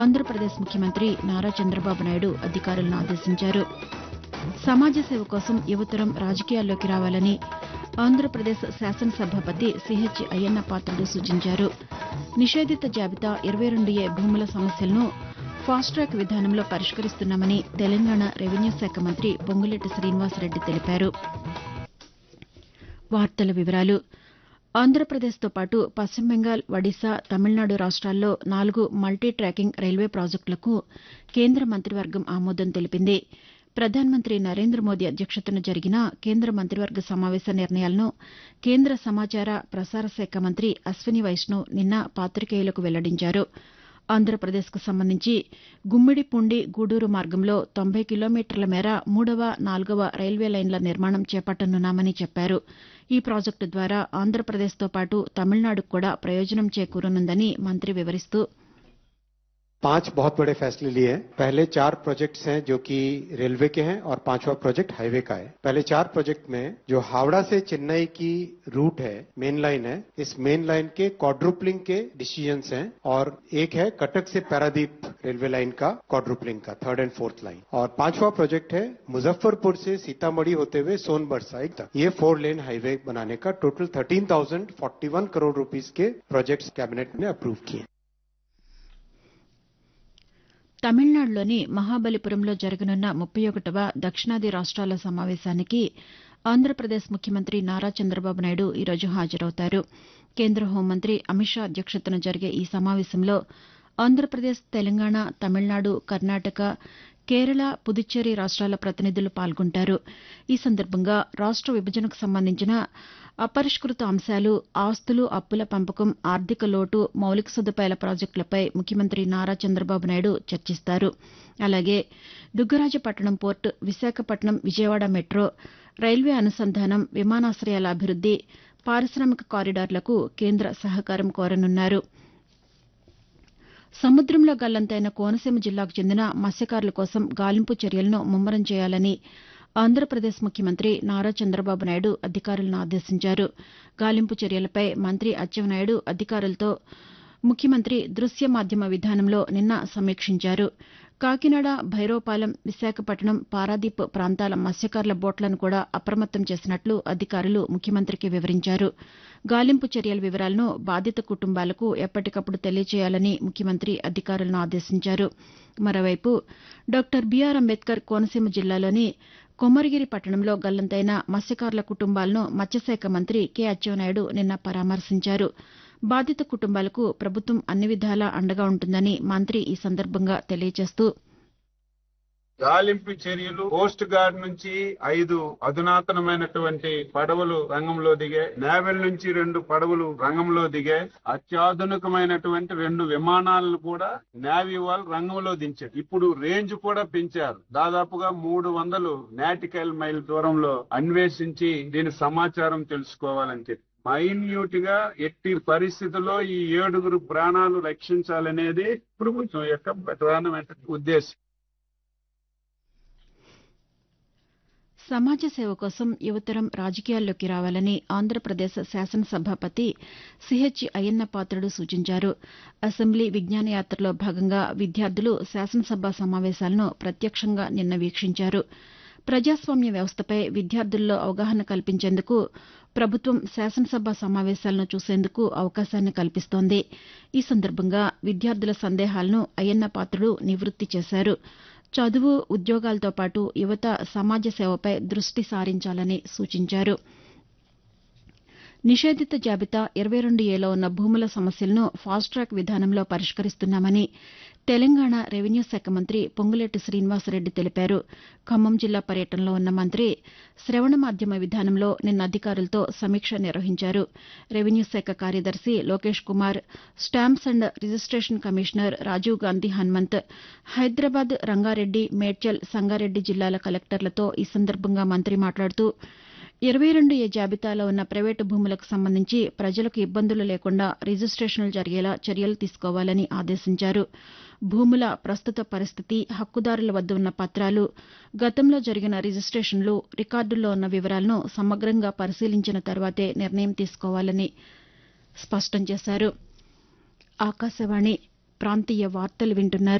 ఆంధ్రప్రదేశ్ ముఖ్యమంత్రి నారా చంద్రబాబు నాయుడు అధికారులను ఆదేశించారు సమాజ సేవ కోసం యువతరం రాజకీయాల్లోకి రావాలని ఆంధ్రప్రదేశ్ శాసనసభాపతి సిహెచ్ అయ్యన్న పాత్రుడు సూచించారు నిషేధిత జాబితా ఇరవై రెండు ఏ భూముల సమస్యలను ఫాస్ట్ ట్రాక్ విధానంలో పరిష్కరిస్తున్నామని తెలంగాణ రెవెన్యూ శాఖ మంత్రి పొంగులేటి శ్రీనివాసరెడ్డి తెలిపారు వార్తల వివరాలు ఆంధ్రప్రదేశ్తో పాటు పశ్చిమ బెంగాల్ ఒడిశా తమిళనాడు రాష్ట్రాల్లో నాలుగు మల్టీ ట్రాకింగ్ రైల్వే ప్రాజెక్టులకు కేంద్ర మంత్రివర్గం ఆమోదం తెలిపింది ప్రధానమంత్రి నరేంద్ర మోదీ అధ్యక్షతన జరిగిన కేంద్ర మంత్రివర్గ సమావేశ నిర్ణయాలను కేంద్ర సమాచార ప్రసార శాఖ మంత్రి అశ్విని వైష్ణవ్ నిన్న పాతికేయులకు వెల్లడించారు ఆంధ్రప్రదేశ్కు సంబంధించి గుమ్మిడిపూండి గూడూరు మార్గంలో తొంభై కిలోమీటర్ల మేర మూడవ నాలుగవ రైల్వే లైన్ల నిర్మాణం చేపట్టనున్నామని చెప్పారు ఈ ప్రాజెక్టు ద్వారా ఆంధ్రప్రదేశ్తో పాటు తమిళనాడుకు కూడా ప్రయోజనం చేకూరనుందని మంత్రి వివరిస్తూ पांच बहुत बड़े फैसले लिए हैं पहले चार प्रोजेक्ट्स हैं जो कि रेलवे के हैं और पांचवा प्रोजेक्ट हाईवे का है पहले चार प्रोजेक्ट में जो हावड़ा से चेन्नई की रूट है मेन लाइन है इस मेन लाइन के क्वाड्रुपलिंग के डिसीजंस हैं और एक है कटक से पैरादीप रेलवे लाइन का क्वाड्रुपलिंग का थर्ड एंड फोर्थ लाइन और पांचवा प्रोजेक्ट है मुजफ्फरपुर से सीतामढ़ी होते हुए सोनभर साइड तक ये फोर लेन हाईवे बनाने का total thirteen thousand forty one crore rupees के प्रोजेक्ट्स कैबिनेट ने अप्रूव किए తమిళనాడులోని మహాబలిపురంలో జరగనున్న ముప్పై ఒకటవ దక్షిణాది రాష్ట్రాల సమావేశానికి ఆంధ్రప్రదేశ్ ముఖ్యమంత్రి నారా చంద్రబాబు నాయుడు ఈరోజు హాజరవుతారు కేంద్ర హోంమంత్రి అమిత్ షా అధ్యక్షతన జరిగే ఈ సమావేశంలో ఆంధ్రప్రదేశ్ తెలంగాణ తమిళనాడు కర్ణాటక కేరళ పుదుచ్చేరి రాష్ట్రాల ప్రతినిధులు పాల్గొంటారు ఈ సందర్భంగా రాష్ట విభజనకు సంబంధించిన అపరిష్కృత అంశాలు ఆస్తులు అప్పుల పంపకం ఆర్థిక లోటు మౌలిక సదుపాయాల ప్రాజెక్టులపై ముఖ్యమంత్రి నారా చంద్రబాబు నాయుడు చర్చిస్తారు అలాగే Dugarajapatnam port Visakhapatnam Vijayawada metro railway అనుసంధానం విమానాశయాల అభివృద్ది పారిశామిక కారిడార్లకు కేంద్ర సహకారం కోరనున్నారు సముద్రంలో గల్లంతైన కోనసీమ జిల్లాకు చెందిన మత్స్యకారుల కోసం గాలింపు చర్యలను ముమ్మరం చేయాలని ఆంధ్రప్రదేశ్ ముఖ్యమంత్రి నారా చంద్రబాబు నాయుడు అధికారులను ఆదేశించారు గాలింపు చర్యలపై మంత్రి అచ్చెన్నాయుడు అధికారులతో ముఖ్యమంత్రి దృశ్య మాధ్యమ విధానంలో నిన్న సమీక్షించారు కాకినాడ భైరవపాలెం విశాఖపట్నం పారాదీప్ ప్రాంతాల మత్స్యకారుల బోట్లను కూడా అప్రమత్తం చేసినట్లు అధికారులు ముఖ్యమంత్రికి వివరించారు గాలింపు చర్యల వివరాలను బాధిత కుటుంబాలకు ఎప్పటికప్పుడు తెలియజేయాలని ముఖ్యమంత్రి అధికారులను ఆదేశించారు మరోవైపు డాక్టర్ బీఆర్ అంబేద్కర్ కోనసీమ జిల్లాలోని కొమ్మరిగిరి పట్టణంలో గల్లంతైన మత్స్యకారుల కుటుంబాలను మత్స్యశాఖ మంత్రి కె అచ్చెన్నాయుడు నిన్న పరామర్శించారు బాధిత కుటుంబాలకు ప్రభుత్వం అన్ని విధాలా అండగా ఉంటుందని మంత్రి ఈ సందర్భంగా తెలియజేస్తూ గాలింపు చర్యలు కోస్ట్ గార్డ్ నుంచి ఐదు అధునాతనమైనటువంటి పడవలు రంగంలో దిగాయి నేవల్ నుంచి రెండు పడవలు రంగంలో దిగాయి అత్యాధునికమైనటువంటి రెండు విమానాలను కూడా నేవీ వాళ్ళు రంగంలో దించారు ఇప్పుడు రేంజ్ కూడా పెంచారు దాదాపుగా మూడు వందలు నాటికల్ మైల్ దూరంలో అన్వేషించి దీని సమాచారం తెలుసుకోవాలని చెప్పి మైన్యూట్ గా ఎట్టి పరిస్థితుల్లో ఈ ఏడుగురు ప్రాణాలు రక్షించాలనేది ప్రభుత్వం యొక్క ప్రధానమైన ఉద్దేశం సమాజ సేవ కోసం యువతరం రాజకీయాల్లోకి రావాలని ఆంధ్రప్రదేశ్ శాసనసభాపతి సిహెచ్ అయ్యన్న పాత్రుడు సూచించారు అసెంబ్లీ విజ్ఞాన యాత్రలో భాగంగా విద్యార్థులు శాసనసభ సమావేశాలను ప్రత్యక్షంగా నిన్న వీక్షించారు ప్రజాస్వామ్య వ్యవస్థపై విద్యార్థుల్లో అవగాహన కల్పించేందుకు ప్రభుత్వం శాసనసభ సమావేశాలను చూసేందుకు అవకాశాన్ని కల్పిస్తోంది ఈ సందర్భంగా విద్యార్థుల సందేహాలను అయ్యన్న పాత్రుడు నివృత్తి చేశారు చదువు ఉద్యోగాలతో పాటు యువత సమాజ సేవపై దృష్టి సారించాలని సూచించారు నిషేధిత జాబితా ఇరవై రెండు ఏలో ఉన్న భూముల సమస్యలను ఫాస్ట్ ట్రాక్ విధానంలో పరిష్కరిస్తున్నామని తెలంగాణ రెవెన్యూ శాఖ మంత్రి పొంగులేటి శ్రీనివాసరెడ్డి తెలిపారు ఖమ్మం జిల్లా పర్యటనలో ఉన్న మంత్రి శ్రవణ మాధ్యమ విధానంలో నిన్న అధికారులతో సమీక్ష నిర్వహించారు రెవెన్యూ శాఖ కార్యదర్శి Lokesh Kumar stamps and registration commissioner Rajiv Gandhi Hanumanth Hyderabad Rangareddy Medchal Sangareddy జిల్లాల కలెక్టర్లతో ఈ సందర్భంగా మంత్రి మాట్లాడుతూ ఇరవై రెండు ఏ జాబితాలో ఉన్న ప్రైవేటు భూములకు సంబంధించి ప్రజలకు ఇబ్బందులు లేకుండా రిజిస్టేషన్లు జరిగేలా చర్యలు తీసుకోవాలని ఆదేశించారు భూముల ప్రస్తుత పరిస్థితి హక్కుదారుల వద్ద ఉన్న పత్రాలు గతంలో జరిగిన రిజిస్టేషన్లు రికార్డుల్లో ఉన్న వివరాలను సమగ్రంగా పరిశీలించిన తర్వాతే నిర్ణయం తీసుకోవాలని స్పష్టం చేశారు ఆకాశవాణి ప్రాంతీయ వార్తలు వింటున్నారు